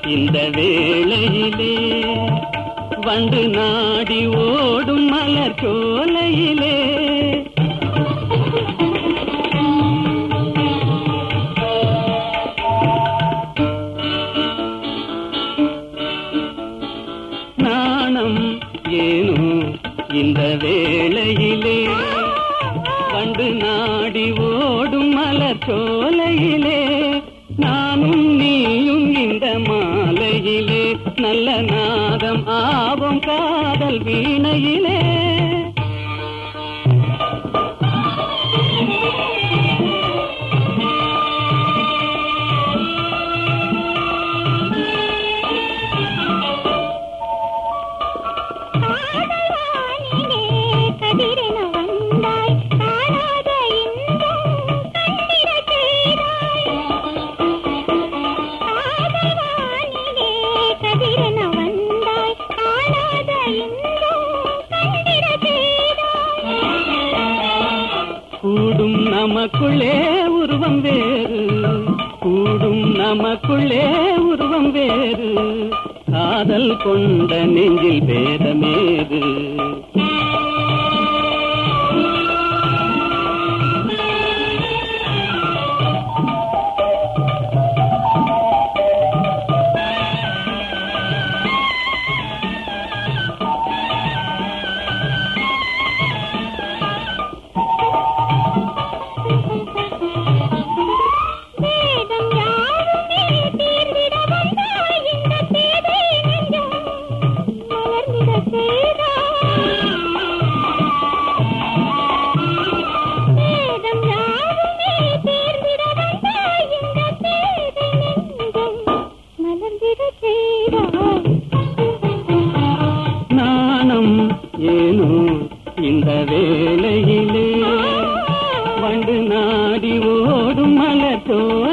இந்த வேளையிலே வண்டு நாடி ஓடும் மலர் சோலையிலே நாணம் ஏனோ இந்த வேளையிலே வண்டு நாடி ஓடும் மலர் சோலையிலே நானும் நீயும் இந்த மாலையிலே நல்ல நாதம் ஆவும் காதல் வீணையிலே காதல்வானிலே கதிரென வந்தாய் காணாத இன்பம் கண்டிடச் செய்தாய் காதல்வானிலே கதிரென வந்தாய் காணாத இன்பம் கண்டிடச் செய்தாய் கூடும் நமக்குள்ளே உருவம் வேறு கூடும் நமக்குள்ளே உருவம் வேறு காதல் கொண்ட நெஞ்சில் பேதமேது வேதம் யாவுமே தீர்ந்திட வந்தாய் இந்த தேதை நெஞ்சம் மலர்ந்திட செய்தாய் வேதம் யாவுமே தீர்ந்திட வந்தாய் இந்த தேதை நெஞ்சம் மலர்ந்திட செய்தாய் நாணம் ஏனோ இந்த வேளையிலே வண்டு நாடி ஓடும் மலர்